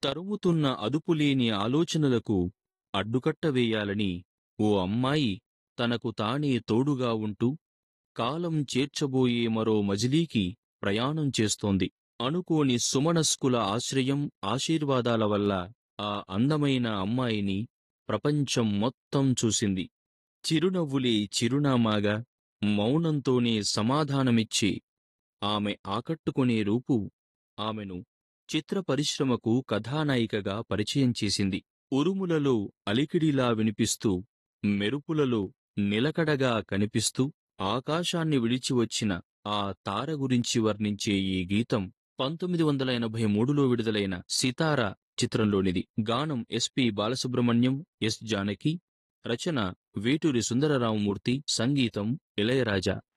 తరుముతున్న అదుపులేని ఆలోచనలకు అడ్డుకట్ట వేయాలని ఓ అమ్మాయి తనకు తానే తోడుగా ఉంటూ కాలం చేర్చబోయే మరో మజిలీకి ప్రయాణం చేస్తోంది అనుకోని సుమనస్కుల ఆశ్రయం ఆశీర్వాదాల వల్ల ఆ అందమైన అమ్మాయిని ప్రపంచం మొత్తం చూసింది చిరునవ్వులే చిరునామాగా మౌనంతోనే సమాధానమిచ్చే ఆమె ఆకట్టుకునే రూపు ఆమెను చిత్ర పరిశ్రమకు కథానాయికగా పరిచయం చేసింది ఉరుములలో అలికిడిలా వినిపిస్తూ మెరుపులలో నిలకడగా కనిపిస్తూ ఆకాశాన్ని విడిచి వచ్చిన ఆ తార గురించి వర్ణించే ఈ గీతం పంతొమ్మిది వందల ఎనభై మూడులో విడుదలైన సితార చిత్రంలోనిది గానం ఎస్పి బాలసుబ్రహ్మణ్యం ఎస్ జానకి రచన వేటూరి సుందరరామమూర్తి సంగీతం ఇళయరాజా